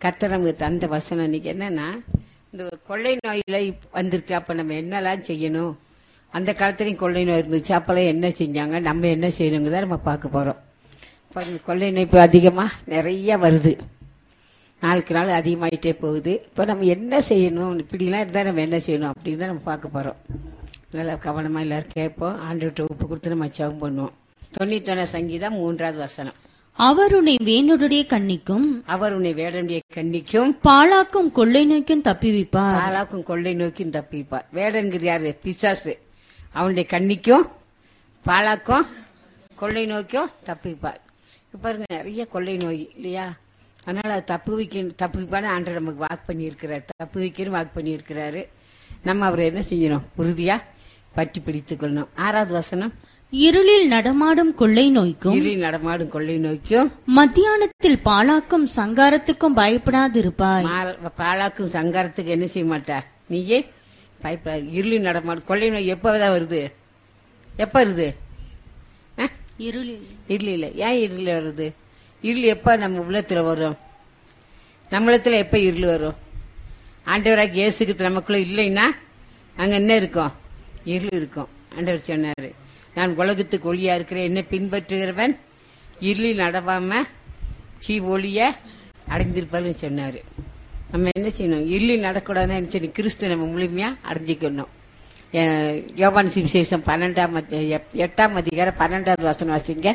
கர்த்தர் நமக்கு தந்த வசனம் இன்னைக்கு என்னன்னா இந்த கொள்ளை நோயில இப்ப வந்திருக்கு அப்ப நம்ம என்னெல்லாம் செய்யணும் அந்த காலத்துலயும் கொள்ளை நோய் இருந்துச்சு அப்பெல்லாம் என்ன செஞ்சாங்க நம்ம என்ன செய்யணுங்கிறத நம்ம பார்க்க போறோம் இப்ப இந்த கொள்ளை நோய் இப்போ அதிகமா நிறைய வருது நாளுக்கு நாள் அதிகமாயிட்டே போகுது இப்போ நம்ம என்ன செய்யணும் இப்படிலாம் இருந்தால் நம்ம என்ன செய்யணும் அப்படின்னு தான் நம்ம பார்க்க போறோம் நல்லா கவனமா எல்லாரும் கேட்போம் ஆண்டு உப்பு கொடுத்து நம்ம ஜெபம் பண்ணுவோம் தொண்ணூத்தொன்னு சங்கீதம் மூன்றாவது வசனம் அவர் உன்னை வேணுடைய கண்ணிக்கும் அவர் உன்னை வேடனுடைய கண்ணிக்கும் பாழாக்கும் கொள்ளை நோய்க்கும் தப்பிவிப்பார் பாலாக்கும் கொள்ளை நோக்கியும் தப்பிப்பார் வேடன்கிறது யாரு பிசாசு அவனுடைய கண்ணிக்கும் பாலாக்கும் கொள்ளை நோக்கியும் தப்பிப்பார் இப்ப பாருங்க நிறைய கொள்ளை நோய் இல்லையா அதனால அது தப்பு வைக்க தப்பிப்பான ஆண்டு நமக்கு வாக் பண்ணியிருக்கிறார் தப்பு வைக்கணும் வாக் பண்ணியிருக்கிறாரு நம்ம அவரை என்ன செய்யணும் உறுதியா பற்றி பிடித்துக் கொள்ளணும் ஆறாவது வசனம் இருளில் நடமாடும் கொள்ளை நோய்க்கும் இருளில் நடமாடும் கொள்ளை நோக்கியும் மத்தியானத்தில் பாழாக்கும் சங்காரத்துக்கும் பயப்படாதிருப்பாய் மால- பாலாக்கும் சங்காரத்துக்கு என்ன செய்ய மாட்டா நீயே பயப்படாது இருளில் நடமாடும் கொள்ளை நோய் எப்பதான் வருது எப்ப வருது அஹ்? இருளில் இருள் இல்ல ஏன் இருள் வருது இருள் எப்ப நம்ம உள்ளத்துல வரும் நம்மளத்துல எப்ப இருள் வரும் ஆண்டவராக இயேசுக்கு நமக்குள்ள இல்லைன்னா அங்க என்ன இருக்கும் இருள் இருக்கும் ஆண்டவர் சொன்னாரு நான் உலகத்துக்கு ஒளியா இருக்கிறேன் என்னை பின்பற்றுகிறவன் இருளில் நடவாம சீ ஒளிய அடைந்திருப்பார்னு சொன்னாரு நம்ம என்ன செய்யணும் இருளில் நடக்கூடாதுன்னு என்ன செய்யணும் கிறிஸ்து நம்ம முழுமையா அடைஞ்சிக்கணும் அஹ் யோவான் சுவிசேஷம் பன்னெண்டாம் அத்தி- எப்- எட்டாம் அதிகாரம் பன்னெண்டாவது வசனம் வாசிங்க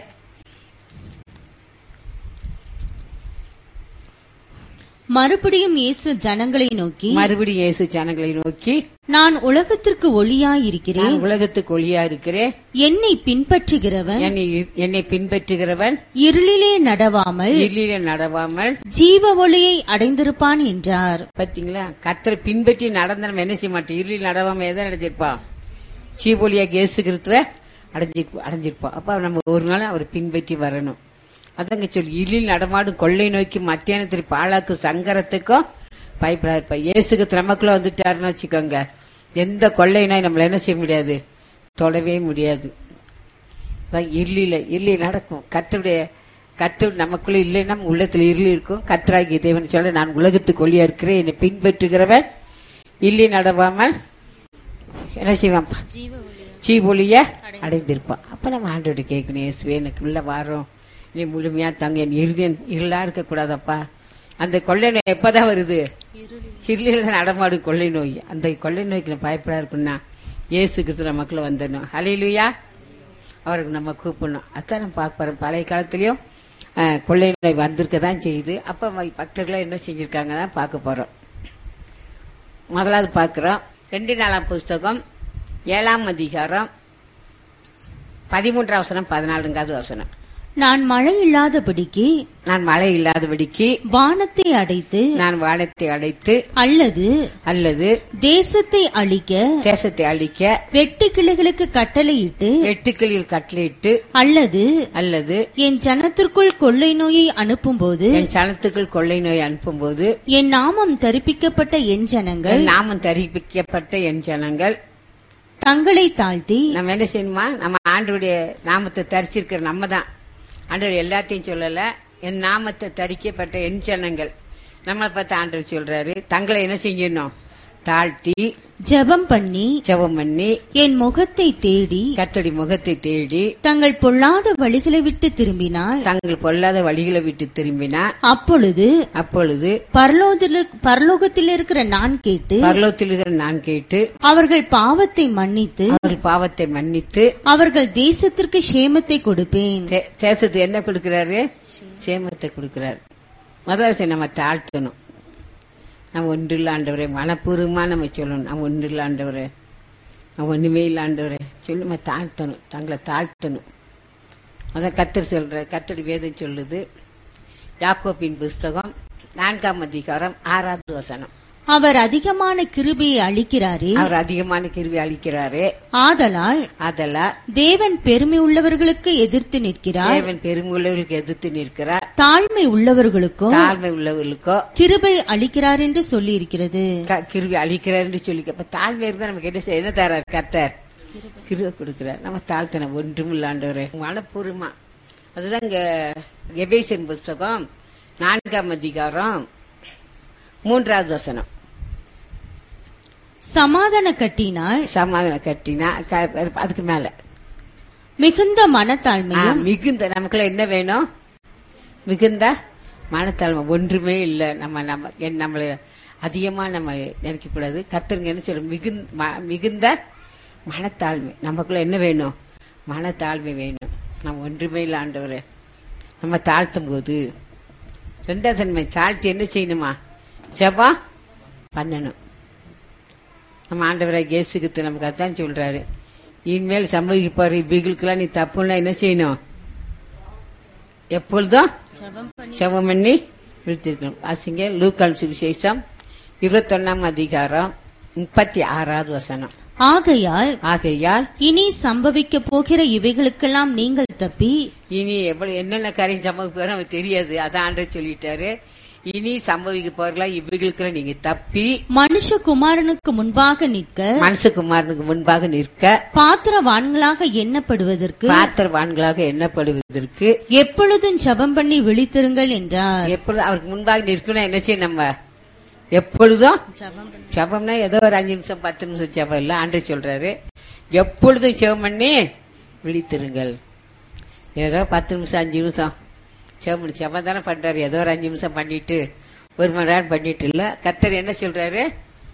மறுபடியும் இயேசு ஜனங்களை நோக்கி மறுபடியும் இயேசு ஜனங்களை நோக்கி நான் உலகத்திற்கு ஒளியாயிருக்கிறேன் நான் உலகத்துக்கு ஒளியா இருக்கிறேன் என்னை பின்பற்றுகிறவன் என்னை என்னை பின்பற்றுகிறவன் இருளிலே நடவாமல் இருளில நடவாமல் ஜீவ ஒளியை அடைந்திருப்பான் என்றார் பாத்தீங்களா கத்தரை பின்பற்றி நடந்த நம்ம என்ன செய்ய மாட்டோம் இருளில் நடவாம எதை அடைஞ்சிருப்பான் சீபொலியா இயேசு கிறிஸ்துவ அடைஞ்சி அடைஞ்சிருப்போம் அப்ப நம்ம ஒரு நாள் அவரை பின்பற்றி வரணும் அதங்க சொல்லி இருளில் நடமாடும் கொள்ளை நோக்கி மத்தியானத்தில் பாழாக்கும் சங்கரத்துக்கும் பயப்படாது இயேசுக்கு நமக்குள்ள வந்துட்டாருன்னு வச்சுக்கோங்க எந்த கொள்ளை நோய் நம்மள என்ன செய்ய முடியாது தொடவே முடியாது இருளில இருளி நடக்கும் கத்தருடைய கத்து நமக்குள்ள இல்லைன்னா நம்ம உள்ளத்துல இருள் இருக்கும் கத்தராகிய தேவன் சொல்ல நான் உலகத்துக்கு ஒளியா இருக்கிறேன் என்னை பின்பற்றுகிறவன் இல்லி நடவாமல் என்ன செய்வான் சீபொலிய அடைந்திருப்பான் அப்ப நம்ம ஆண்டோட கேட்கணும் இயேசுவே எனக்கு உள்ள வாரோம் நீ முழுமையா தங்க என் இருதயம் இருளா இருக்க கூடாதப்பா அந்த கொள்ளை நோய் எப்பதான் வருது இருளில தான் நடமாடு கொள்ளை நோய் அந்த கொள்ளை நோய்க்கு நான் பயப்படா இருக்குன்னா இயேசு கிறிஸ்து நமக்குள்ள வந்துடணும் ஹalleluya அவருக்கு நம்ம கூப்பிடணும் அதான் நம்ம பார்க்க போறோம் பழைய காலத்திலயும் அஹ், கொள்ளை நோய் வந்திருக்க தான் செய்யுது அப்ப ம- பக்தர்கள் என்ன செஞ்சிருக்காங்கன்னா பார்க்க போறோம் முதலாவது பார்க்கிறோம் ரெண்டு நாலாம் புஸ்தகம் ஏழாம் அதிகாரம் பதிமூன்றாம் வசனம் பதினாலுங்காவது வசனம் நான் மழை இல்லாதபடிக்கு நான் மழை இல்லாதபடிக்கு வானத்தை அடைத்து நான் வானத்தை அடைத்து அல்லது அல்லது தேசத்தை அழிக்க தேசத்தை அழிக்க வெட்டு கிளைகளுக்கு கட்டளையிட்டு வெட்டுக்களில் கட்டளையிட்டு அல்லது அல்லது என் ஜனத்திற்குள் கொள்ளை நோயை அனுப்பும்போது என் சனத்துக்குள் கொள்ளை நோய் அனுப்பும்போது என் நாமம் தரிப்பிக்கப்பட்ட என் ஜனங்கள் என் நாமம் தெரிவிக்கப்பட்ட என் ஜனங்கள் தங்களை தாழ்த்தி நம்ம என்ன செய்யணுமா நம்ம ஆண்டவருடைய நாமத்தை தரிச்சிருக்கிற நம்ம தான் ஆண்டவர் எல்லாத்தையும் சொல்லல என் நாமத்தை தரிக்கப்பட்ட என் ஜனங்கள் நம்மளை பார்த்து ஆண்டவர் சொல்றாரு தங்களை என்ன செய்யணும் தாழ்த்தி ஜெபம் பண்ணி ஜெபம் பண்ணி என் முகத்தை தேடி கத்தடி முகத்தை தேடி தங்கள் பொல்லாத வழிகளை விட்டு திரும்பினால் தங்கள் பொல்லாத வழிகளை விட்டு திரும்பினார் அப்பொழுது அப்பொழுது பரலோகத்தில் பரலோகத்தில் இருக்கிற நான் கேட்டு பரலோகத்தில் இருக்கிற நான் கேட்டு அவர்கள் பாவத்தை மன்னித்து அவர் பாவத்தை மன்னித்து அவர்கள் தேசத்திற்கு சேமத்தை கொடுப்பேன் தே- தேசத்துக்கு என்ன கொடுக்கிறாரு சேமத்தை கொடுக்கிறாரு முதல்ல சரி நம்ம தாழ்த்தணும் நம்ம ஒன்றில் ஆண்டவரே மனப்பூர்வமா நம்ம சொல்லணும் நம்ம ஒன்றில் ஆண்டவரே நம்ம ஒண்ணுமே இல்லை ஆண்டவரே சொல்லி நம்ம தாழ்த்தணும் தங்களை தாழ்த்தணும் அதான் கத்தர் சொல்ற கத்தடி வேதம் சொல்லுது யாக்கோப்பின் புஸ்தகம் நான்காம் அதிகாரம் ஆறாவது வசனம் அவர் அதிகமான கிருபையை அளிக்கிறாரே அவர் அதிகமான கிருவி அளிக்கிறாரே ஆதலால் அதெல்லாம் தேவன் பெருமை உள்ளவர்களுக்கு எதிர்த்து நிற்கிறார் தேவன் பெருமுள்ளவர்களுக்கு எதிர்த்து நிற்கிறார் தாழ்மை உள்ளவர்களுக்கும் தாழ்மை உள்ளவர்களுக்கோ கிருபை அளிக்கிறார் என்று சொல்லி இருக்கிறது க- கிருவி அழிக்கிறாருன்னு சொல்லி அப்ப தாழ்மை இருந்தா நமக்கு என்ன செய்ய என்ன தரார் கர்த்தர் கிருவை கொடுக்கிறார் நம்ம தாழ்த்தணும் ஒன்றும் இல்லாண்டவரே மனப்பூர்வமா அதுதான் இங்க எபேசியன் புஸ்தகம் நான்காம் அதிகாரம் மூன்றாவது வசனம் சமாதான கட்டினால் சமாதானம் கட்டினா க- அதுக்கு மேல மிகுந்த ஆ, மனத்தாழ்மையும் மிகுந்த நமக்குள்ள என்ன வேணும் மிகுந்த மனத்தாழ்மை ஒன்றுமே இல்லை நம்ம நம்ம என் நம்மள அதிகமா நம்ம நினைக்க கூடாது கத்துருங்க என்ன சொல்ற மிகுந்த ம- மிகுந்த மனத்தாழ்மை நமக்குள்ள என்ன வேணும் மனத்தாழ்மை வேணும் நம்ம ஒன்றுமே இல்லை ஆண்டவரே நம்ம தாழ்த்தும் போது ரெண்டாவது தன்மை தாழ்த்தி என்ன செய்யணுமா ஜெபா பண்ணணும் நம்ம ஆண்டவரை இயேசுக்கு நமக்கு அதான் சொல்றாரு இனிமேல் சம்பவிக்க போற இவ்விகளுக்கெல்லாம் நீ தப்புன்னா என்ன செய்யணும் எப்பொழுதும் ஜெபம் பண்ணி விழுத்திருக்கணும் வாசிங்க லூக்கால் சுவிசேஷம் இருபத்தொன்னாம் அதிகாரம் முப்பத்தி ஆறாவது வசனம் ஆகையால் ஆகையால் இனி சம்பவிக்க போகிற இவைகளுக்கெல்லாம் நீங்கள் தப்பி இனி எவ்வளவு என்னென்ன காரியம் சம்பவிக்க போறோம் அவருக்கு தெரியாது அதான் ஆண்டவர் சொல்லிட்டாரு இனி சம்பவிக்க போறீங்களா இவ்விகளுக்கெல்லாம் நீங்க தப்பி மனுஷகுமாரனுக்கு முன்பாக நிற்க மனுஷகுமாரனுக்கு முன்பாக நிற்க பாத்திரவான்களாக எண்ணப்படுவதற்கு பாத்திரவான்களாக எண்ணப்படுவதற்கு எப்பொழுதும் ஜெபம் பண்ணி விழித்திருங்கள் என்றார் எப்பொழுதும் அவருக்கு முன்பாக நிற்கணும் என்ன செய்யும் நம்ம எப்பொழுதும் ஜெபம்னா ஏதோ ஒரு அஞ்சு நிமிஷம் பத்து நிமிஷம் ஜெபம் இல்ல ஆண்டு சொல்றாரு எப்பொழுதும் ஜெபம் பண்ணி விழித்திருங்கள் ஏதோ பத்து நிமிஷம் அஞ்சு நிமிஷம் ஜெபம் பண்ணி ஜெபம் தானே பண்றாரு ஏதோ ஒரு அஞ்சு நிமிஷம் பண்ணிட்டு ஒரு மணி நேரம் பண்ணிட்டு இல்ல கத்தர் என்ன சொல்றாரு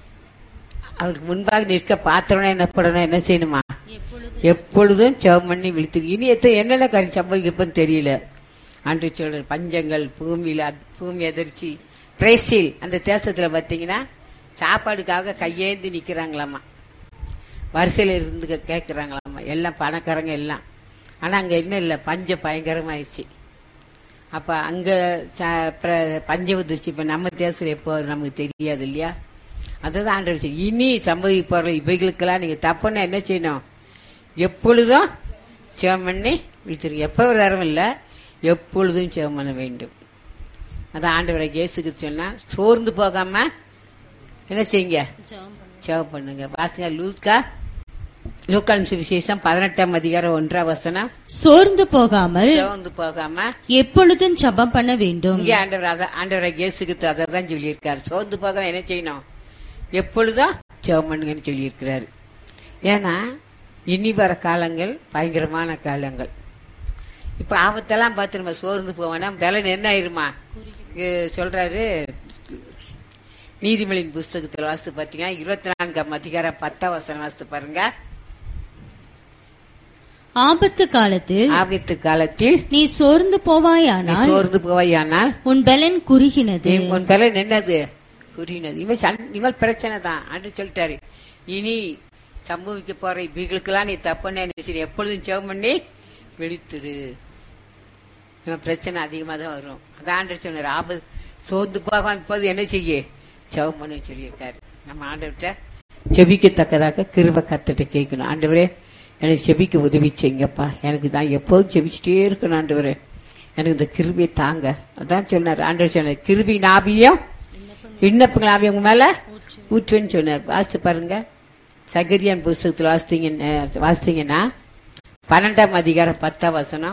அவருக்கு முன்பாக நிற்க பாத்திரம்னா என்ன பண்ணணும் என்ன செய்யணுமா எப்பொழுதும் ஜெபம் பண்ணி விழித்து இனி எத்த என்னென்ன காரியம் சம்பவிக்கப்பன்னு தெரியல அன்று சொல்ற பஞ்சங்கள் பூமியில அத்- பூமி எதிர்ச்சி பிரேசில் அந்த தேசத்துல பாத்தீங்கன்னா சாப்பாடுக்காக கையேந்தி நிக்கிறாங்களாமா வரிசையில இருந்து கே- கேக்குறாங்களாமா எல்லாம் பணக்காரங்க எல்லாம் ஆனா அங்க என்ன இல்ல பஞ்சம் பயங்கரமாயிடுச்சு அப்ப அங்க ச- பிர- பஞ்சம் வந்துருச்சு இப்ப நம்ம தேசத்துல எப்போ வரும் நமக்கு தெரியாது இல்லையா அதுதான் ஆண்டவர் சொல்லி, இனி சம்பவிப்பார்கள் இவைகளுக்கெல்லாம் நீங்க தப்புன்னா என்ன செய்யணும் எப்பொழுதும் ஜெபம் பண்ணி விழித்திருங்க எப்ப ஒரு நேரம் இல்ல எப்பொழுதும் ஜெபம் பண்ண வேண்டும் அதான் ஆண்டவரை இயேசுக்கு சொன்னா சோர்ந்து போகாம என்ன செய்யுங்க ஜெபம் பண்ணுங்க வாசிங்க லூக்கா லூக்கான் சுவிசேஷம் பதினெட்டாம் அதிகாரம் ஒன்றாம் வசனம் சோர்ந்து போகாமல் சோர்ந்து போகாம எப்பொழுதும் ஜெபம் பண்ண வேண்டும் இங்கே ஆண்டவர் அத- ஆண்டவரை இயேசுக்கு அதை தான் சொல்லியிருக்காரு சோர்ந்து போக என்ன செய்யணும் எப்பொழுதும் ஜெபம் பண்ணுங்கன்னு சொல்லியிருக்கிறாரு ஏன்னா இனி வர காலங்கள் பயங்கரமான காலங்கள் இப்ப ஆபத்தெல்லாம் பார்த்து நம்ம சோர்ந்து போவோம்னா பலன் என்ன ஆயிருமா இங்க சொல்றாரு நீதிமொழியின் புஸ்தகத்தில் வாசித்து பாத்தீங்கன்னா இருபத்தி நான்காம் அதிகாரம் பத்தாம் வசனம் வாசித்து பாருங்க ஆபத்து காலத்தில் ஆபத்து காலத்தில் நீ சோர்ந்து நீ போவாயானால் சோர்ந்து போவாயானால் உன் பலன் குறுகினது நீ உன் பலன் என்னது புரியினது இவன் சண்- இவன் பிரச்சனை தான் அன்று சொல்லிட்டாரு இனி சம்பவிக்க போற இவங்களுக்கெல்லாம் நீ தப்புன்னு நினைச்சு எப்பொழுதும் ஜெபம் பண்ணி விழித்துரு இவன் பிரச்சனை அதிகமா தான் வரும் அதான் ஆண்டு சொன்னார் ஆபத்து சோர்ந்து போகாம இப்போது என்ன செய்ய ஜெபம் பண்ண சொல்லியிருக்காரு நம்ம ஆண்டவர்கிட்ட செபிக்கத்தக்கதாக கிருப கத்துட்டு கேட்கணும் ஆண்டவரே எனக்கு செபிக்க உதவி செய்யுங்கப்பா எனக்கு தான் எப்போதும் செபிச்சுட்டே இருக்கணும் ஆண்டவரே எனக்கு இந்த கிருபியை தாங்க அதான் சொன்னார் ஆண்டவர் சொன்னார் கிருபி நாபியம் விண்ணப்பங்கள் ஆவியம் உங்க மேல ஊற்றுவேன்னு சொன்னார் வாசித்து பாருங்க சகரியான் புஸ்தகத்தில் வாசித்தீங்க வாசித்தீங்கன்னா பன்னெண்டாம் அதிகாரம் பத்தாம் வசனம்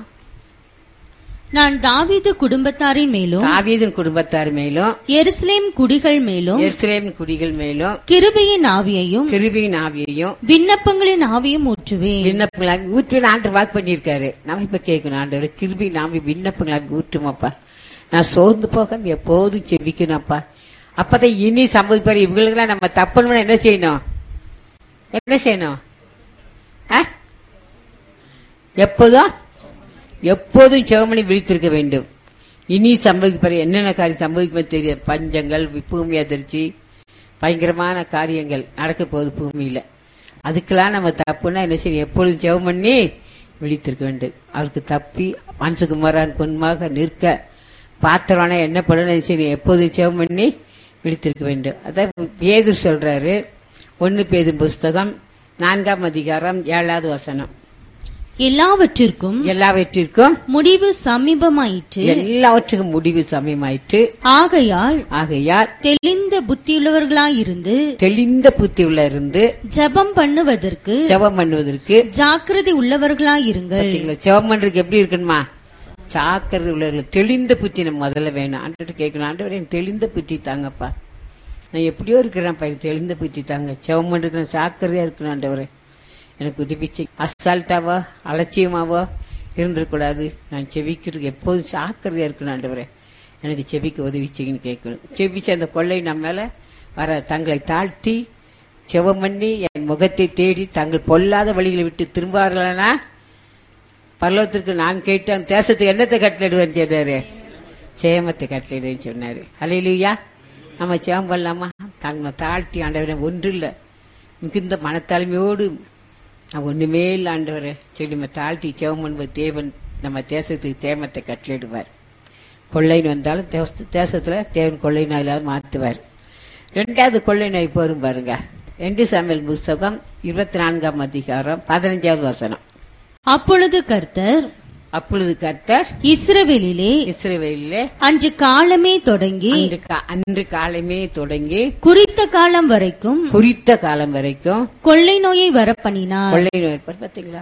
நான் தாவீது குடும்பத்தாரின் மேலும் தாவீதின் குடும்பத்தார் மேலும் எருசலேம் குடிகள் மேலும் எருசலேம் குடிகள் மேலும் கிருபையின் ஆவியையும் கிருபியின் ஆவியையும் விண்ணப்பங்களின் ஆவியும் ஊற்றுவேன் விண்ணப்பங்களாக ஊற்றுவேன் ஆண்டர் வாக்கு பண்ணியிருக்காரு நம்ம இப்ப கேட்கணும் ஆண்டவர் கிருபி நாம விண்ணப்பங்களாக ஊற்றுமாப்பா நான் சோர்ந்து போக எப்போதும் செவிக்கணும்ப்பா அப்பதான் இனி சம்பவிப்பாரு இவங்களுக்கெல்லாம் நம்ம தப்புன்னு என்ன செய்யணும் என்ன செய்யணும் ஆ? எப்போதும் எப்போதும் செவமணி விழித்திருக்க வேண்டும் இனி சம்பவிப்பாரு என்னென்ன காரியம் சம்பவிக்கும் தெரியாது பஞ்சங்கள் பூமி அதிர்ச்சி பயங்கரமான காரியங்கள் நடக்க போகுது பூமியில அதுக்கெல்லாம் நம்ம தப்புன்னா என்ன செய்யணும் எப்பொழுதும் ஜெபம் பண்ணி விழித்திருக்க வேண்டும் அவருக்கு தப்பி மனசுக்குமாரான் பொன்மாக நிற்க பாத்திரமான என்ன பண்ணணும் செய்யணும் எப்போதும் ஜெபம் பண்ணி விழித்திருக்க வேண்டும் அதான் பேதுரு சொல்றாரு ஒன்னு பேதும் புஸ்தகம் நான்காம் அதிகாரம் ஏழாவது வசனம் எல்லாவற்றிற்கும் எல்லாவற்றிற்கும் முடிவு சமீபமாயிற்று எல்லாவற்றுக்கும் முடிவு சமயமாயிற்று ஆகையால் ஆகையால் தெளிந்த புத்தியுள்ளவர்களாயிருந்து தெளிந்த புத்தியுள்ள இருந்து ஜெபம் பண்ணுவதற்கு ஜெபம் பண்ணுவதற்கு ஜாக்கிரதை உள்ளவர்களாயிருங்கள் பாத்தீங்களா ஜெபம் பண்றதுக்கு எப்படி இருக்கணுமா சாக்கிரதை உள்ளவர்கள் தெளிந்த புத்தி நம்ம முதல்ல வேணும் ஆண்டு கேட்கணும் ஆண்டவர் எனக்கு தெளிந்த புத்தி தாங்கப்பா நான் எப்படியோ இருக்கிறேன் பையன் தெளிந்த பற்றி தாங்க செவம் இருக்கிறேன் சாக்கிரதையா இருக்கிறேன் ஆண்டவரே எனக்கு உதவிச்சு அசால்ட்டாவோ அலட்சியமாவோ இருந்துடக்கூடாது நான் செவிக்கிறதுக்கு எப்போதும் சாக்கிரதையா இருக்கணும் ஆண்டவரே எனக்கு செவிக்க உதவிச்சிங்கன்னு கேட்கணும் செவிச்சு அந்த கொள்ளை நம்ம மேல வர தங்களை தாழ்த்தி செவம் பண்ணி என் முகத்தை தேடி தங்கள் பொல்லாத வழிகளை விட்டு திரும்பார்களா பரலோகத்திற்கு நான் கேட்டு அந்த தேசத்துக்கு என்னத்தை கட்டளிடுவேன்னு சொன்னாரு சேமத்தை கட்டளிடுவேன்னு சொன்னாரு அலையிலுயா நம்ம சேமம் பண்ணலாமா தங்க தாழ்த்தி ஆண்டவரை ஒன்று இல்லை மிகுந்த மனத்தாழ்மையோடு நான் ஒண்ணுமே இல்லை ஆண்டவரை சொல்லி நம்ம தாழ்த்தி சேவம் பண்ணுவது தேவன் நம்ம தேசத்துக்கு சேமத்தை கட்டளிடுவார் கொள்ளைன்னு வந்தாலும் தேச- தேசத்துல தேவன் கொள்ளை நோயிலாவது மாற்றுவார் ரெண்டாவது கொள்ளை நோய் போரும் பாருங்க ரெண்டு சமையல் புஸ்தகம் இருபத்தி நான்காம் அதிகாரம் பதினஞ்சாவது வசனம் அப்பொழுது கர்த்தர் அப்பொழுது கர்த்தர் இஸ்ரவேலிலே இஸ்ரவேலிலே அன்று காலமே தொடங்கி அன்று கா- அன்று காலமே தொடங்கி குறித்த காலம் வரைக்கும் குறித்த காலம் வரைக்கும் கொள்ளை நோயை வரப்பண்ணினார் கொள்ளை நோய் இருப்பார் பாத்தீங்களா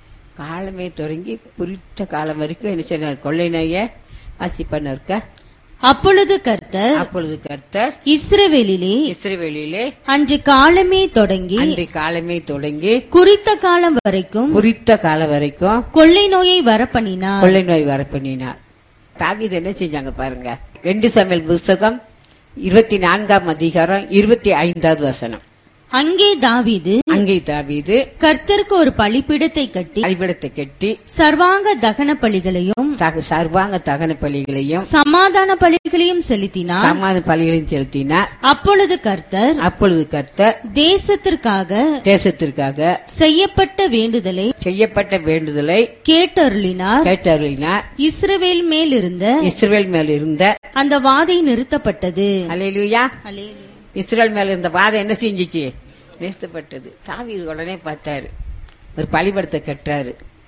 காலமே தொடங்கி குறித்த காலம் வரைக்கும் என்ன சொன்னார் கொள்ளை நோய வாசிப்பண்ண இருக்க அப்பொழுது கர்த்தர் அப்பொழுது கர்த்தர் இஸ்ரவேலிலே இஸ்ரவேலிலே அன்று காலமே தொடங்கி அன்று காலமே தொடங்கி குறித்த காலம் வரைக்கும் குறித்த காலம் வரைக்கும் கொள்ளை நோயை வரப்பண்ணினார் கொள்ளை நோய் வர பண்ணினார் தாவீது என்ன செஞ்சாங்க பாருங்க ரெண்டு சமையல் புஸ்தகம் இருபத்தி நான்காம் அதிகாரம் இருபத்தி ஐந்தாவது வசனம் அங்கே தாவீது அங்கே தாவீது கர்த்தருக்கு ஒரு பலிபீடத்தை கட்டி அழிவிடத்தை கட்டி சர்வாங்க தகன பலிகளையும் தக- சர்வாங்க தகன பலிகளையும் சமாதான பலிகளையும் செலுத்தினார் சமாதான பலிகளையும் செலுத்தினார் அப்பொழுது கர்த்தர் அப்பொழுது கர்த்தர் தேசத்திற்காக தேசத்திற்காக செய்யப்பட்ட வேண்டுதலை செய்யப்பட்ட வேண்டுதலை கேட்டருளினார் கேட்டருளினார் இஸ்ரவேல் மேல் இருந்த இஸ்ரவேல் மேல் இருந்த அந்த வாதை நிறுத்தப்பட்டது அலையிலுயா அல்லேலூயா. இஸ்ரேல் மேல இருந்த வாதம் என்ன செஞ்சுச்சு நிறுத்தப்பட்டது தாவீது உடனே பார்த்தாரு ஒரு பலிபடத்தை கட்டுறாரு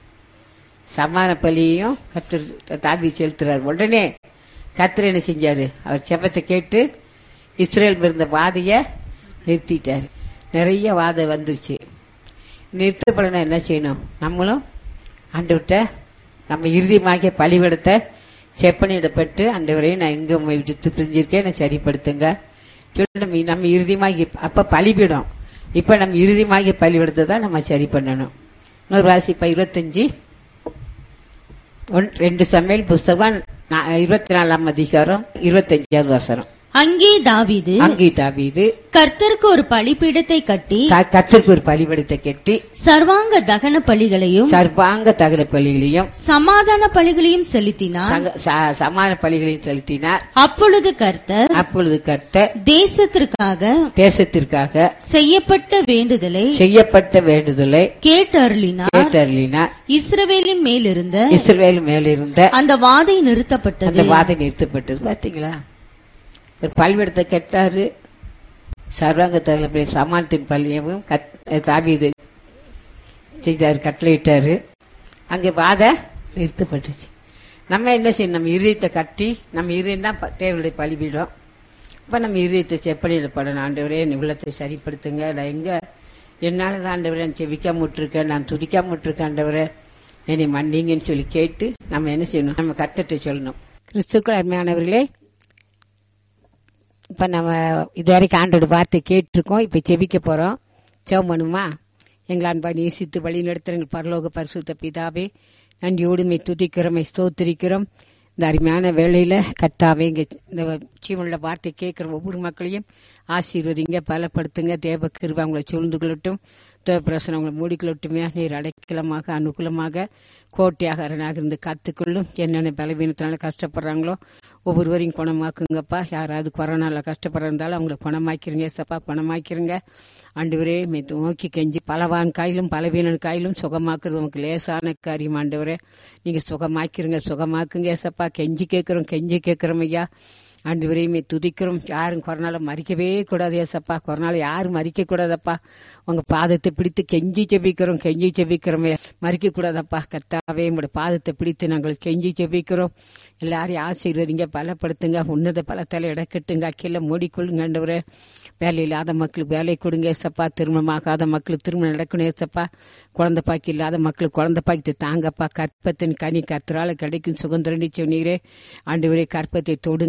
சமான பலியையும் கத்து தாவி செலுத்துறாரு உடனே கத்திர என்ன செஞ்சாரு அவர் செபத்தை கேட்டு இஸ்ரேல் மேல இருந்த வாதைய நிறுத்திட்டாரு நிறைய வாதை வந்துருச்சு நிறுத்தப்படனா என்ன செய்யணும் நம்மளும் ஆண்டவர்கிட்ட நம்ம இறுதியமாகிய பலிபடத்தை செப்பனிடப்பட்டு ஆண்டவரையும் நான் எங்க உண்மை விட்டு பிரிஞ்சிருக்கேன் நான் சரிப்படுத்துங்க சொல்லி நம்ம நம்ம இறுதியமாகி அப்ப பலிபிடம் இப்ப நம்ம இறுதியமாகிய பலிபிடத்தை தான் நம்ம சரி பண்ணணும் இன்னொரு வாசிப்பா இருபத்தஞ்சு ஒன்- ரெண்டு சமையல் புஸ்தகம் நா- இருபத்தி நாலாம் அதிகாரம் இருபத்தஞ்சாவது வசனம் அங்கே தாவீது அங்கே தாவீது கர்த்தருக்கு ஒரு பலிபீடத்தை கட்டி க- கர்த்தருக்கு ஒரு பலிபடத்தை கட்டி சர்வாங்க தகன பலிகளையும் சர்வாங்க தகன பலிகளையும் சமாதான பலிகளையும் செலுத்தினார் சங்க- ச- சமான பலிகளையும் செலுத்தினார் அப்பொழுது கர்த்தர் அப்பொழுது கர்த்தர் தேசத்திற்காக தேசத்திற்காக செய்யப்பட்ட வேண்டுதலை செய்யப்பட்ட வேண்டுதலை கேட்டருளினார் கேட்டருளினார் இஸ்ரவேலின் மேல் இருந்த இஸ்ரவேல் மேலிருந்த அந்த வாதை அந்த நிறுத்தப்பட்டது வாதை நிறுத்தப்பட்டது பாத்தீங்களா ஒரு பல்வெடுத்த கெட்டாரு சர்வாங்க தகவல் சமானத்தின் பள்ளியவும் தாவீது செய்தார் கட்டளையிட்டாரு அங்க வாதை நிறுத்தப்பட்டுச்சு நம்ம என்ன செய்யணும் நம்ம இதயத்தை கட்டி நம்ம இதயம் தான் தேவனுடைய பலிபீடம் இப்ப நம்ம இதயத்தை செப்பலிடப்படணும் ஆண்டவரே என் உள்ளத்தை சரிப்படுத்துங்க நான் எங்க என்னால தான் ஆண்டவரே நான் செவிக்காம விட்டுருக்கேன் நான் துதிக்காம விட்டுருக்கேன் ஆண்டவரே என்னை மன்னிங்கன்னு சொல்லி கேட்டு நம்ம என்ன செய்யணும் நம்ம கத்தத்தை சொல்லணும் கிறிஸ்துக்கள் அருமையானவர்களே இப்ப நம்ம இதுவரைக்கும் ஆண்டோட வார்த்தை கேட்டிருக்கோம் இப்ப செபிக்க போறோம் செவம் பண்ணுமா எங்கள் அன்பா நேசித்து வழி நடத்துகிற பரலோக பரிசுத்த பிதாவே நன்றியோடுமை துதிக்கிறோம் ஸ்தோத்திரிக்கிறோம் இந்த அருமையான வேளையில கத்தாவே இங்க இந்த ஜீவனுள்ள வார்த்தை கேட்கிற ஒவ்வொரு மக்களையும் ஆசீர்வதிங்க பலப்படுத்துங்க தேவ கிருபை அவங்களை சூழ்ந்து கொள்ளட்டும் தேவப்பிரசனம் அவங்களை மூடிக்கொள்ளட்டுமே நீர் அடைக்கலமாக அனுகூலமாக கோட்டையாக அரணாக இருந்து காத்துக்கொள்ளும் என்னென்ன பலவீனத்தினால கஷ்டப்படுறாங்களோ ஒவ்வொருவரையும் குணமாக்குங்கப்பா யாராவது கொரோனால கஷ்டப்படுறதாலும் அவங்களை குணமாக்கிறீங்க சப்பா குணமாக்கிறீங்க ஆண்டவரே மே நோக்கி கெஞ்சி பலவான் காயிலும் பலவீனன் காயிலும் சுகமாக்குறது உங்களுக்கு லேசான காரியம் ஆண்டவரே நீங்க சுகமாக்கிறீங்க சுகமாக்குங்க ஏசப்பா கெஞ்சி கேட்கிறோம் கெஞ்சி கேட்கிறோம் ஐயா ஆண்டு வரையுமே துதிக்கிறோம் யாரும் கொரோனால மறிக்கவே கூடாது ஏசப்பா கொரோனால யாரும் மறிக்க கூடாதப்பா உங்க பாதத்தை பிடித்து கெஞ்சி செபிக்கிறோம் கெஞ்சி செபிக்கிறோமே மறிக்க கூடாதப்பா கர்த்தாவே உங்களோட பாதத்தை பிடித்து நாங்கள் கெஞ்சி செபிக்கிறோம் எல்லாரையும் ஆசீர்வதிங்க பலப்படுத்துங்க உன்னத பலத்தால இடக்கட்டுங்க அக்கில மூடிக்கொள்ளுங்க ஆண்டவரே வேலை இல்லாத மக்களுக்கு வேலை கொடுங்க ஏசப்பா திருமணமாகாத மக்களுக்கு திருமணம் நடக்கணும் ஏசப்பா குழந்தை பாக்கி இல்லாத மக்களுக்கு குழந்தை பாக்கி தாங்கப்பா கற்பத்தின் கனி கத்திரால கிடைக்கும் சுதந்திரம் சொன்னீரே ஆண்டவரே கற்பத்தை தொடுங்க ஆண்டவரே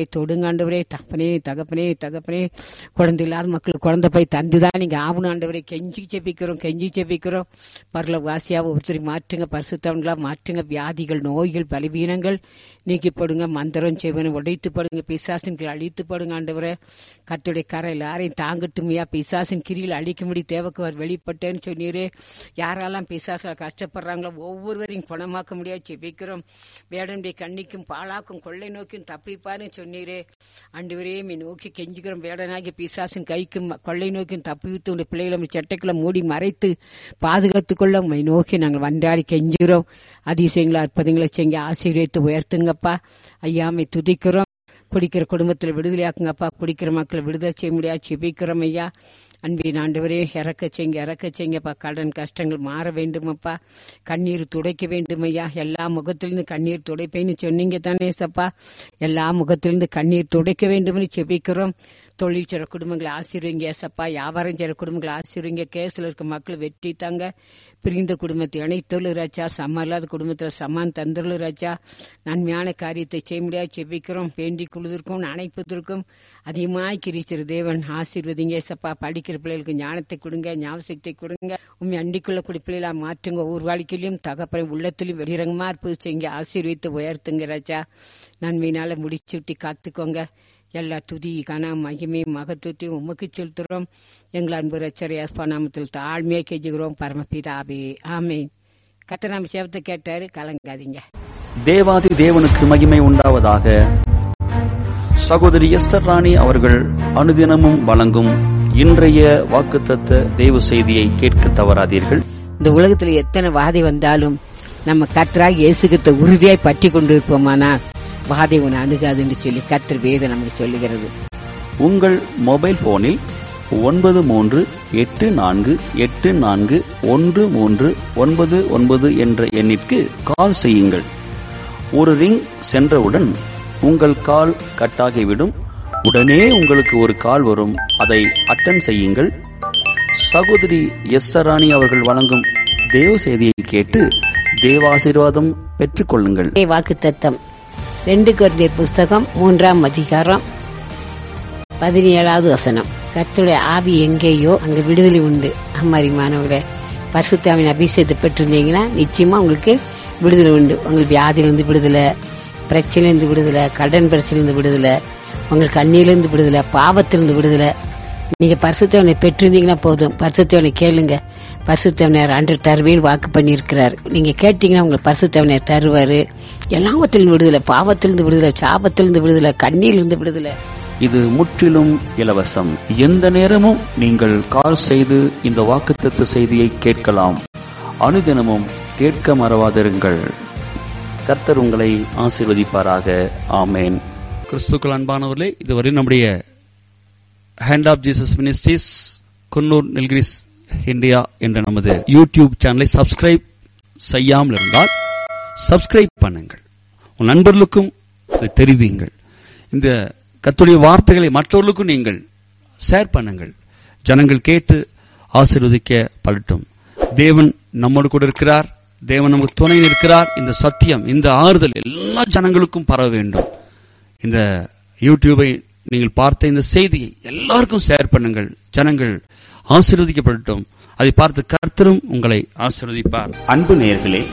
தொடுங்க ஆண்டவரே தகப்பனே தகப்பனே தகப்பனே குழந்தை இல்லாத மக்களுக்கு குழந்தை போய் தந்துதான் நீங்க ஆகணும் ஆண்டவரே கெஞ்சி செபிக்கிறோம் கெஞ்சி செபிக்கிறோம் பரல வாசியாவை ஒருத்தர் மாற்றுங்க பரிசுத்தவங்களா மாற்றுங்க வியாதிகள் நோய்கள் பலவீனங்கள் நீக்கிப்படுங்க மந்திரம் செய்வனை உடைத்து படுங்க பிசாசின் கீழ் அழித்து படுங்க ஆண்டவரே கத்துடைய கரை எல்லாரையும் தாங்கட்டுமையா பிசாசின் கிரியில் அழிக்கும்படி தேவைக்கு அவர் வெளிப்பட்டேன்னு சொன்னீரே யாரெல்லாம் பிசாசில் கஷ்டப்படுறாங்களோ ஒவ்வொருவரையும் குணமாக்க முடியாது செபிக்கிறோம் வேடனுடைய கண்ணிக்கும் பாலாக்கும் கொள்ளை நோக்கியும் தப்பிப்பாருன்னு சொன்னீரே ஆண்டவரே மீ நோக்கி கெஞ்சுக்கிறோம் வேடனாகி பிசாசின் கைக்கும் கொள்ளை நோக்கியும் தப்பிவித்து உடைய பிள்ளைகளை சட்டைக்குள்ள மூடி மறைத்து பாதுகாத்துக் கொள்ள உண்மை நோக்கி நாங்கள் வண்டாடி கெஞ்சுகிறோம் அதிசயங்களை அற்புதங்களை செஞ்சு ஆசீர்வதித்து உயர்த்துங்கப்பா ஐயாமை துதிக்கிறோம் குடிக்கிற குடும்பத்தில் விடுதலையாக்குங்கப்பா குடிக்கிற மக்களை விடுதலை செய்ய முடியாது செபிக்கிறோம் ஐயா அன்பின் ஆண்டவரே இறக்க செய்ங்க இறக்க செய்ங்கப்பா கடன் கஷ்டங்கள் மாற வேண்டுமப்பா கண்ணீர் துடைக்க வேண்டும் ஐயா எல்லா முகத்திலிருந்து கண்ணீர் துடைப்பேன்னு சொன்னீங்க தானே சப்பா எல்லா முகத்திலிருந்து கண்ணீர் துடைக்க வேண்டும்னு செபிக்கிறோம் தொழில் செய்கிற குடும்பங்களை ஆசீர்வீங்க ஏசப்பா வியாபாரம் செய்கிற குடும்பங்களை ஆசீர்வீங்க கேஸில் இருக்க மக்கள் வெற்றி தாங்க பிரிந்த குடும்பத்தை இணைத்தொழு ராஜா சம இல்லாத குடும்பத்தில் சமான் தந்துள்ளு ராஜா நன்மையான காரியத்தை செய்ய முடியாது செபிக்கிறோம் வேண்டிக் கொள்வதற்கும் அணைப்பதற்கும் அதிகமாய் கிரிச்சிரு தேவன் ஆசீர்வதிங்க ஏசப்பா படிக்கிற பிள்ளைகளுக்கு ஞானத்தை கொடுங்க ஞாபகத்தை கொடுங்க உண்மை அண்டிக்குள்ள கூடிய பிள்ளைகளா மாற்றுங்க ஒவ்வொரு வாழ்க்கையிலும் தகப்பறை உள்ளத்திலும் வெளிரங்கமா இருப்பது செய்யுங்க ஆசீர்வித்து உயர்த்துங்க ராஜா நன்மையினால முடிச்சு விட்டு காத்துக்கோங்க எல்லா துதி கன மகிமை மகத்துவத்தையும் உமக்கு செலுத்துகிறோம் எங்கள் அன்பு ரச்சர் யாஸ்பா நாமத்தில் தாழ்மையை கெஞ்சுகிறோம் பரமபிதாபே ஆமேன் கத்த நாம சேவத்தை கேட்டாரு கலங்காதீங்க தேவாதி தேவனுக்கு மகிமை உண்டாவதாக சகோதரி எஸ்தர் ராணி அவர்கள் அனுதினமும் வழங்கும் இன்றைய வாக்குத்தத்த தேவ செய்தியை கேட்க தவறாதீர்கள் இந்த உலகத்துல எத்தனை வாதை வந்தாலும் நம்ம கத்தராக இயேசுகிட்ட உறுதியாய் பற்றி கொண்டிருப்போமானால் வாதை உன்னை அணுகாதுன்னு சொல்லி கத்தர் வேதம் நமக்கு சொல்லுகிறது உங்கள் மொபைல் போனில் ஒன்பது மூன்று எட்டு நான்கு எட்டு நான்கு ஒன்று மூன்று ஒன்பது ஒன்பது என்ற எண்ணிற்கு கால் செய்யுங்கள் ஒரு ரிங் சென்றவுடன் உங்கள் கால் கட்டாகிவிடும் உடனே உங்களுக்கு ஒரு கால் வரும் அதை அட்டன் செய்யுங்கள் சகோதரி எஸ் ராணி அவர்கள் வழங்கும் தேவ செய்தியை கேட்டு தேவாசீர்வாதம் பெற்றுக்கொள்ளுங்கள் வாக்கு தத்தம் ரெண்டு குழந்தையர் புஸ்தகம் மூன்றாம் அதிகாரம் பதினேழாவது வசனம் கர்த்தருடைய ஆவி எங்கேயோ அங்க விடுதலை உண்டு அம்மாரி மாணவர்களே பரிசுத்தாவின் அபிஷேகத்தை பெற்றிருந்தீங்கன்னா நிச்சயமா உங்களுக்கு விடுதலை உண்டு உங்களுக்கு வியாதியிலிருந்து விடுதலை பிரச்சனையிலிருந்து விடுதலை கடன் பிரச்சனையிலிருந்து விடுதலை உங்களுக்கு கண்ணியிலிருந்து விடுதலை பாவத்திலிருந்து விடுதலை நீங்க பரிசுத்தவனை பெற்றிருந்தீங்கன்னா போதும் பரிசுத்தவனை கேளுங்க பரிசுத்தவனர் அன்று தருவேன் வாக்கு பண்ணியிருக்கிறார் நீங்க கேட்டீங்கன்னா உங்களுக்கு பரிசுத்தவனர் தருவாரு எல்லாவத்திலிருந்து விடுதலை பாவத்திலிருந்து விடுதலை சாபத்திலிருந்து விடுதலை கண்ணியிலிருந்து விடுதலை இது முற்றிலும் இலவசம் எந்த நேரமும் நீங்கள் கால் செய்து இந்த வாக்குத்தத்த செய்தியை கேட்கலாம் அனுதினமும் கேட்க மறவாதிருங்கள் கர்த்தர் உங்களை ஆசீர்வதிப்பாராக ஆமேன் கிறிஸ்துக்கள் அன்பானவர்களே இதுவரை நம்முடைய hand of Jesus ministries Coonoor Nilgiris India என்ற நமது யூடியூப் சேனலை சப்ஸ்கிரைப் செய்யாமல் இருந்தால் சப்ஸ்கிரைப் பண்ணுங்கள் உன் நண்பர்களுக்கும் இதை தெரிவியுங்கள் இந்த கத்துடைய வார்த்தைகளை மற்றவர்களுக்கும் நீங்கள் ஷேர் பண்ணுங்கள் ஜனங்கள் கேட்டு ஆசீர்வதிக்க படட்டும் தேவன் நம்மோடு கூட இருக்கிறார் தேவன் நமக்கு துணை இருக்கிறார் இந்த சத்தியம் இந்த ஆறுதல் எல்லா ஜனங்களுக்கும் பரவ வேண்டும் இந்த யூடியூபை நீங்கள் பார்த்த இந்த செய்தியை எல்லாருக்கும் ஷேர் பண்ணுங்கள் ஜனங்கள் ஆசீர்வதிக்கப்படட்டும் அதை பார்த்து கர்த்தரும் உங்களை ஆசீர்வதிப்பார் அன்பு நேயர்களே